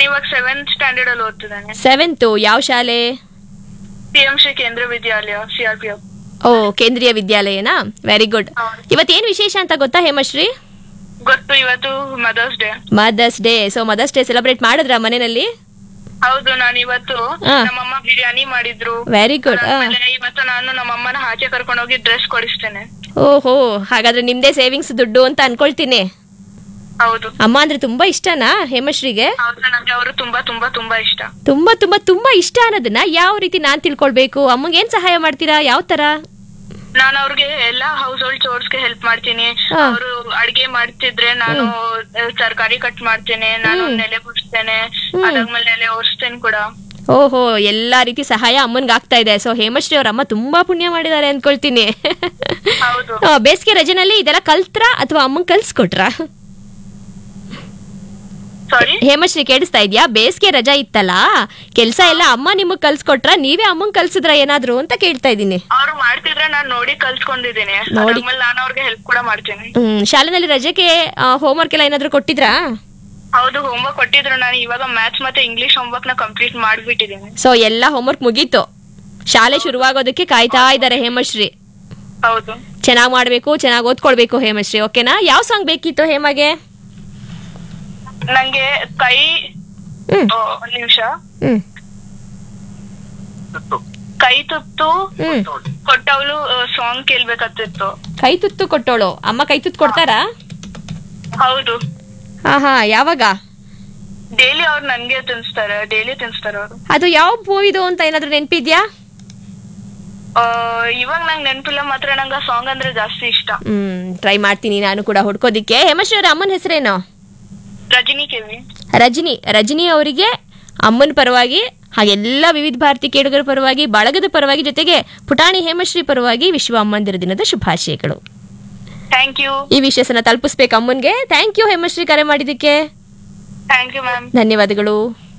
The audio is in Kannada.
ನಾನು ಇವಾಗ ಸೆವೆಂತ್ ಸ್ಟ್ಯಾಂಡರ್ಡ್ ಅಲ್ಲಿ ಓದ್ತಿದ್ದೇನೆ ಸೆವೆಂತು ಯಾವ ಶಾಲೆ P M Shri Kendra Vidyalaya C R P F ಓ ಕೇಂದ್ರೀಯ ವಿದ್ಯಾಲಯನಾ ವೆರಿ ಗುಡ್ ಹೌದು. ಇವತ್ತೇನು ವಿಶೇಷ ಅಂತ ಗೊತ್ತಾ ಹೇಮಶ್ರೀ ಗೊತ್ತು ಇವತ್ತು mother's day mother's day so mother's day celebrate ಮಾಡಿದ್ರ ಮನೆಯಲ್ಲಿ ಹೌದು ನಾನು ಇವತ್ತು ಹಾ. ನಮ್ಮಮ್ಮ ಬಿರಿಯಾನಿ ಮಾಡಿದ್ರು ವೆರಿ ಗುಡ್ ಅದಾದ್ಮೇಲೆ ಇವತ್ತು ನಾನು ನಮ್ಮಮ್ಮನ ಆಚೆ ಕರ್ಕೊಂಡು ಹೋಗಿ ಡ್ರೆಸ್ ಕೊಡಿಸ್ತೇನೆ ಓಹೋ ಹಾಗಾದ್ರೆ ನಿಮ್ದೇ ಸೇವಿಂಗ್ಸ್ ದುಡ್ಡು ಅಂತ ಅನ್ಕೊಳ್ತೀನಿ ಹೌದು ಅಮ್ಮ ಅಂದ್ರೆ ತುಂಬಾ ಇಷ್ಟನಾ ಹೇಮಶ್ರೀಗೆ ಹೌದು ನಂಗೆ ಅವರು ತುಂಬಾ ತುಂಬಾ ತುಂಬಾ ಇಷ್ಟ ತುಂಬಾ ತುಂಬಾ ತುಂಬಾ ಇಷ್ಟ ಅನ್ನೋದನ್ನ ಯಾವ ರೀತಿ ನಾನ್ ತಿಳ್ಕೊಳ್ಬೇಕು ಅಮ್ಮಂಗೆ ಏನ್ ಸಹಾಯ ಮಾಡ್ತೀರಾ ಯಾವ ತರ ನಾನು ಅವ್ರಿಗೆ ಎಲ್ಲಾ ಹೌಸ್ ಹೋಲ್ಡ್ ಚೋರ್ಸ್ಗೆ ಹೆಲ್ಪ್ ಮಾಡ್ತೀನಿ ಹಾ. ಅವರು ಅಡ್ಗೆ ಮಾಡ್ತಿದ್ರೆ ನಾನು ತರಕಾರಿ ಕಟ್ ಮಾಡ್ತೇನೆ ನಾನು ಹ್ಮ್. ನೆಲೆ ಗುಡಿಸ್ತೇನೆ ಹ್ಮ್. ಅದಾದ್ಮೇಲೆ ನೆಲೆ ಒರೆಸ್ತೇನೆ ಕೂಡ ಓಹೋ ಎಲ್ಲಾ ರೀತಿ ಸಹಾಯ ಅಮ್ಮನ್ಗೆ ಆಗ್ತಾ ಇದೆ ಸೊ ಹೇಮಶ್ರೀ ಅವ್ರ ಅಮ್ಮ ತುಂಬಾ ಪುಣ್ಯ ಮಾಡಿದ್ದಾರೆ ಅನ್ಕೊಳ್ತೀನಿ ಹೌದು ಆ, ಬೇಸಿಗೆ ರಜೆನಲ್ಲಿ ಇದೆಲ್ಲ ಕಲ್ತ್ರಾ ಅಥವಾ ಅಮ್ಮಂಗ್ ಕಲ್ಸ್ಕೊಟ್ರಾ ಸಾರಿ ಹೇಮಶ್ರೀ ಕೇಳಿಸ್ತಾ ಇದ್ಯಾ ಬೇಸಿಗೆ ರಜಾ ಇತ್ತಲ್ಲ ಕೆಲ್ಸ ಎಲ್ಲ ಅಮ್ಮ ನಿಮಗ್ ಕಲ್ಸ್ಕೊಟ್ರ ನೀವೇ ಅಮ್ಮಂಗ್ ಕಲ್ಸಿದ್ರ ಏನಾದ್ರು ಅಂತ ಕೇಳ್ತಾ ಇದ್ದೀನಿ ಅವ್ರು ಮಾಡ್ತಿದ್ರೆ ನಾನ್ ನೋಡಿ ಕಲ್ಸ್ಕೊಂಡಿದ್ದೀನಿ ನೋಡಿ. ಅದಾದ್ಮೇಲೆ ನಾನು ಅವ್ರಿಗೆ ಹೆಲ್ಪ್ ಕೂಡ ಮಾಡ್ತೀನಿ ಹ್ಮ್ ಶಾಲೆನಲ್ಲಿ ರಜೆಗೆ ಹೋಮ್ವರ್ಕ್ ಎಲ್ಲ ಏನಾದ್ರು ಕೊಟ್ಟಿದ್ರಾ ಹೌದು ಹೋಮ್ವರ್ಕ್ ಕೊಟ್ಟಿದ್ರು ನಾನು ಇವಾಗ ಮ್ಯಾಥ್ಸ್ ಮತ್ತೆ ಇಂಗ್ಲಿಷ್ ಹೋಮ್ವರ್ಕ್ ನ ಕಂಪ್ಲೀಟ್ ಮಾಡ್ಬಿಟ್ಟಿದ್ದೀನಿ ಸೊ ಎಲ್ಲ ಹೋಮ್ವರ್ಕ್ ಮುಗೀತು ಶಾಲೆ ಶುರುವಾಗೋದಕ್ಕೆ ಕಾಯ್ತಾ ಇದ್ದಾರೆ ಹೇಮಶ್ರೀ ಹೌದು ಚೆನ್ನಾಗ್ ಮಾಡ್ಬೇಕು ಚೆನ್ನಾಗ್ ಓದ್ಕೊಳ್ಬೇಕು ಹೇಮಶ್ರೀ ಓಕೆನಾ ಯಾವ ಸಾಂಗ್ ಬೇಕಿತ್ತು ಹೇಮಗೆ ನಂಗೆ ಕೈ ಹ್ಮ್ ಆ, ಒಂದ್ ನಿಮಿಷ ಹ್ಮ್ ಕೈ ತುತ್ತು ಹ್ಮ್ ಕೊಟ್ಟವಳು ಸಾಂಗ್ ಕೇಳ್ಬೇಕತ್ತಿತ್ತು ಕೈ ತುತ್ತು ಕೊಟ್ಟೋಳು ಅಮ್ಮ ಕೈ ತುತ್ತು ಕೊಡ್ತಾರಾ ಹೌದು ಹಾ ಹಾ ಯಾವಾಗ ಡೈಲಿ ಅವ್ರು ನನ್ಗೆ ತಿನ್ಸ್ತಾರೆ ಡೈಲಿ ತಿನ್ಸ್ತಾರೆ ಅವರು ಅದು ಯಾವ ಮೂವಿದು ಅಂತ ಏನಾದ್ರು ನೆನ್ಪಿದ್ಯಾ ಇವಾಗ ನಂಗೆ ನೆನಪಿಲ್ಲ ಮಾತ್ರ ನಂಗೆ ಆ ಸಾಂಗ್ ಅಂದ್ರೆ ಜಾಸ್ತಿ ಇಷ್ಟ ಹ್ಮ್ ಟ್ರೈ ಮಾಡ್ತೀನಿ ನಾನು ಕೂಡ ಹುಡ್ಕೋದಿಕ್ಕೆ ಹೇಮಶ್ರೀ ಅವ್ರ ಅಮ್ಮನ ಹೆಸರೇನು ರಜನಿ ಕೆವಿ ರಜನಿ ರಜನಿ ಅವರಿಗೆ ಅಮ್ಮನ ಪರವಾಗಿ ಹಾಗೆಲ್ಲ ವಿವಿಧ ಭಾರತಿ ಕೇಳುಗರ ಪರವಾಗಿ ಬಳಗದ ಪರವಾಗಿ ಜೊತೆಗೆ ಪುಟಾಣಿ ಹೇಮಶ್ರೀ ಪರವಾಗಿ ವಿಶ್ವ ಅಮ್ಮಂದಿರ ದಿನದ ಶುಭಾಶಯಗಳು ಥ್ಯಾಂಕ್ ಯು ಈ ವಿಷಯಸನ್ನ ತಲುಪಿಸ್ಬೇಕು ಅಮ್ಮನ್ಗೆ ಥ್ಯಾಂಕ್ ಯು ಹೇಮಶ್ರೀ ಕರೆ ಮಾಡಿದ್ದಕ್ಕೆ ಥ್ಯಾಂಕ್ ಯು ಮ್ಯಾಮ್ ಧನ್ಯವಾದಗಳು